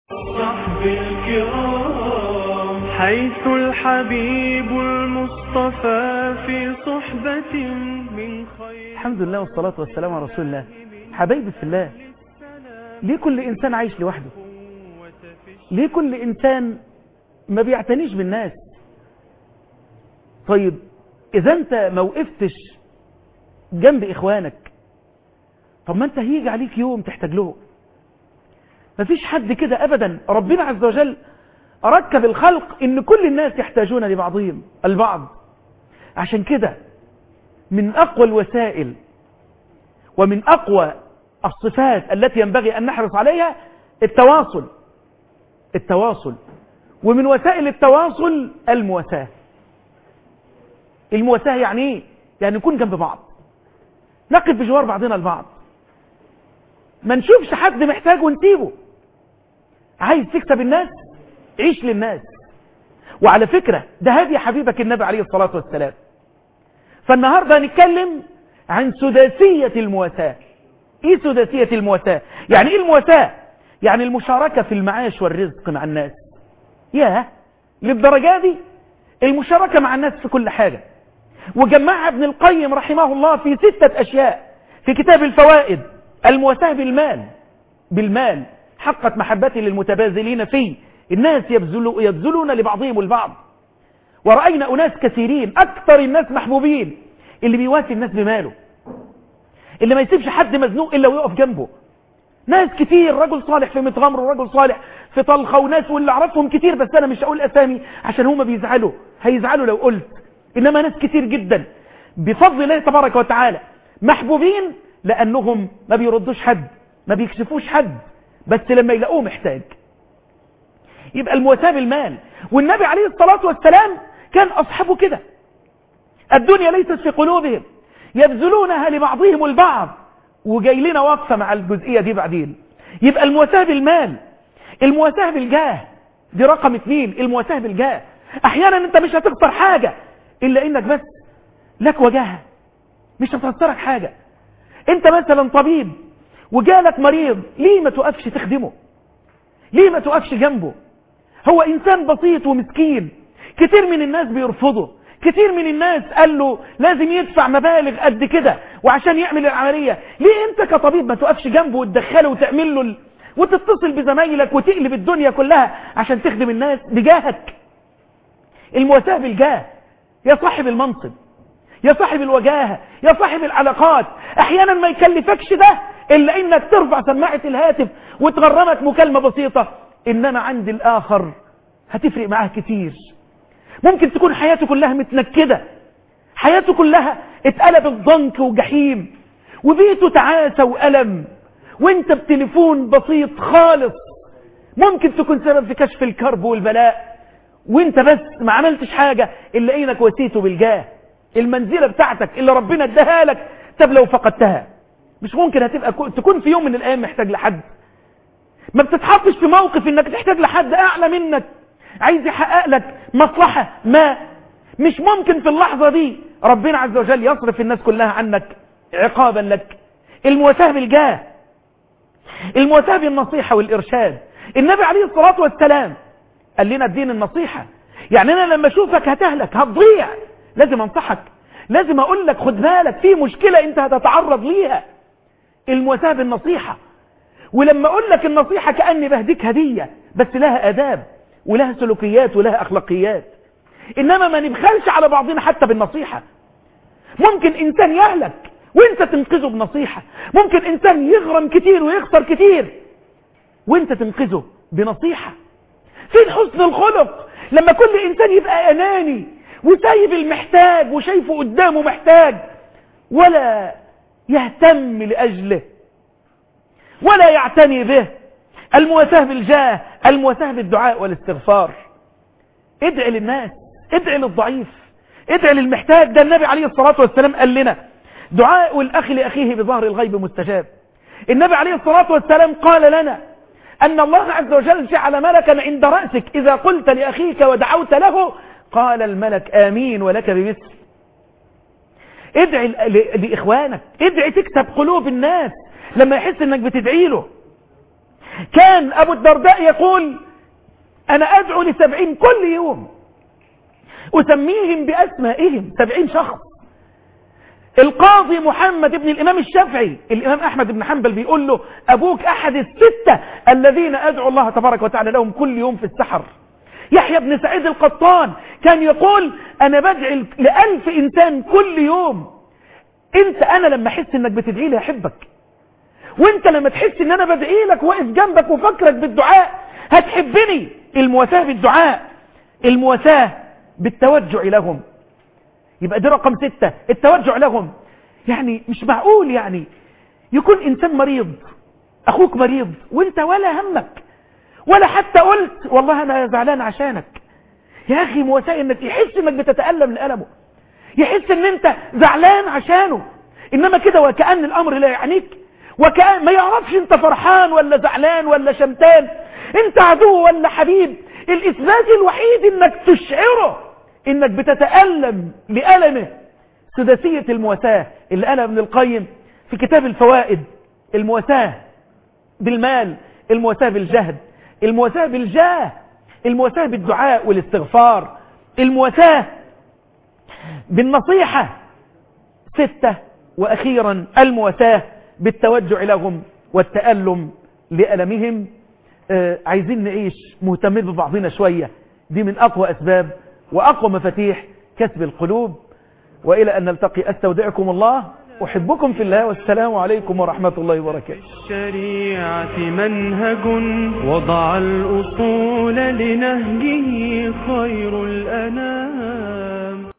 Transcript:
الصحب الكرام حيث الحبيب المصطفى في صحبة من خير الحمد لله والصلاة والسلام على رسول الله حبايبي في الله ليه كل إنسان عايش لوحده ليه كل إنسان ما بيعتنيش بالناس طيب إذا أنت ما وقفتش جنب إخوانك طب ما أنت هيجي عليك يوم تحتاج له مفيش حد كده أبدا ربنا عز وجل ركب الخلق إن كل الناس يحتاجون لبعضهم البعض عشان كده من أقوى الوسائل ومن أقوى الصفات التي ينبغي أن نحرص عليها التواصل التواصل ومن وسائل التواصل المواساة المواساة يعني ايه؟ يعني نكون جنب بعض نقف بجوار بعضنا البعض ما نشوفش حد محتاج ونسيبه عايز تكسب الناس عيش للناس وعلى فكرة ده هدي حبيبك النبي عليه الصلاة والسلام فالنهاردة هنتكلم عن سداسية المواساة ايه سداسية المواساة يعني ايه المواساة يعني المشاركة في المعاش والرزق مع الناس ياه للدرجة دي المشاركة مع الناس في كل حاجة وجمعها ابن القيم رحمه الله في ستة أشياء في كتاب الفوائد المواساة بالمال بالمال حقت محبتي للمتبازلين فيه الناس يبذلوا يبذلون لبعضهم البعض ورأينا أناس كثيرين أكثر الناس محبوبين اللي بيواسي الناس بماله اللي ما يسيبش حد مزنوق إلا ويقف جنبه ناس كتير رجل صالح في متغمر ورجل صالح في طلخة وناس واللي أعرفهم كتير بس أنا مش هقول أسامي عشان هما بيزعلوا هيزعلوا لو قلت إنما ناس كتير جدا بفضل الله تبارك وتعالى محبوبين لأنهم ما بيردوش حد ما بيكشفوش حد بس لما يلاقوه محتاج يبقى المواساة بالمال والنبي عليه الصلاة والسلام كان أصحابه كده الدنيا ليست في قلوبهم يبذلونها لبعضهم البعض وجاي لنا وقفة مع الجزئية دي بعدين يبقى المواساة بالمال المواساة بالجاه دي رقم اثنين المواساة بالجاه احيانا انت مش هتخسر حاجة الا انك بس لك وجاهة مش هتخسرك حاجة انت مثلا طبيب وجالك مريض ليه ما توقفش تخدمه ليه ما توقفش جنبه هو انسان بسيط ومسكين كتير من الناس بيرفضه كتير من الناس قال له لازم يدفع مبالغ قد كده وعشان يعمل العملية ليه انت كطبيب ما توقفش جنبه وتدخله وتعمل له ال... وتتصل بزمايلك وتقلب الدنيا كلها عشان تخدم الناس بجاهك المواساة بالجاه يا صاحب المنصب يا صاحب الوجاهة يا صاحب العلاقات احيانا ما يكلفكش ده الا انك ترفع سماعة الهاتف وتغرمك مكالمة بسيطة انما عند الاخر هتفرق معاه كتير ممكن تكون حياته كلها متنكدة حياته كلها اتقلبت ضنك وجحيم وبيته تعاسة وألم وانت بتليفون بسيط خالص ممكن تكون سبب في كشف الكرب والبلاء وانت بس ما عملتش حاجة الا انك وسيته بالجاه المنزلة بتاعتك اللي ربنا اداها لك طب لو فقدتها مش ممكن هتبقى تكون في يوم من الايام محتاج لحد ما بتتحطش في موقف انك تحتاج لحد اعلى منك عايز يحقق لك مصلحة ما مش ممكن في اللحظة دي ربنا عز وجل يصرف الناس كلها عنك عقابا لك المواساة بالجاه المواساة بالنصيحة والإرشاد النبي عليه الصلاة والسلام قال لنا الدين النصيحة يعني أنا لما أشوفك هتهلك هتضيع لازم أنصحك لازم أقول لك خد بالك في مشكلة أنت هتتعرض ليها المواساة بالنصيحة ولما أقول لك النصيحة كأني بهديك هدية بس لها أداب ولها سلوكيات ولها أخلاقيات إنما ما نبخلش على بعضنا حتى بالنصيحة ممكن إنسان يهلك وانت تنقذه بنصيحة ممكن إنسان يغرم كتير ويخسر كتير وانت تنقذه بنصيحة فين حسن الخلق لما كل إنسان يبقى أناني وسايب المحتاج وشايفه قدامه محتاج ولا يهتم لأجله ولا يعتني به المواساة بالجاه المواساة بالدعاء والاستغفار ادعي للناس ادعي للضعيف ادعي للمحتاج ده النبي عليه الصلاة والسلام قال لنا دعاء الأخ لأخيه بظهر الغيب مستجاب النبي عليه الصلاة والسلام قال لنا أن الله عز وجل جعل ملكا عند رأسك إذا قلت لأخيك ودعوت له قال الملك آمين ولك بمثل ادعي لإخوانك ادعي تكسب قلوب الناس لما يحس انك بتدعي له كان أبو الدرداء يقول أنا أدعو لسبعين كل يوم أسميهم بأسمائهم سبعين شخص القاضي محمد بن الإمام الشافعي الإمام أحمد بن حنبل بيقول له أبوك أحد الستة الذين أدعو الله تبارك وتعالى لهم كل يوم في السحر يحيى بن سعيد القطان كان يقول أنا بدعي لألف إنسان كل يوم أنت أنا لما أحس أنك بتدعي لي أحبك وانت لما تحس ان انا بدعي لك واقف جنبك وفكرك بالدعاء هتحبني المواساة بالدعاء المواساة بالتوجع لهم يبقى دي رقم ستة التوجع لهم يعني مش معقول يعني يكون انسان مريض اخوك مريض وانت ولا همك ولا حتى قلت والله انا زعلان عشانك يا اخي مواساة انك يحس انك بتتألم لألمه يحس ان انت زعلان عشانه انما كده وكأن الامر لا يعنيك وكأن ما يعرفش انت فرحان ولا زعلان ولا شمتان انت عدو ولا حبيب الاثبات الوحيد انك تشعره انك بتتألم لألمه سداسية المواساة اللي قالها ابن القيم في كتاب الفوائد المواساة بالمال المواساة بالجهد المواساة بالجاه المواساة بالدعاء والاستغفار المواساة بالنصيحة ستة وأخيرا المواساة بالتوجع لهم والتألم لألمهم آه عايزين نعيش مهتمين ببعضنا شوية دي من أقوى أسباب وأقوى مفاتيح كسب القلوب وإلى أن نلتقي أستودعكم الله أحبكم في الله والسلام عليكم ورحمة الله وبركاته الشريعة منهج وضع الأصول لنهجه خير الأنام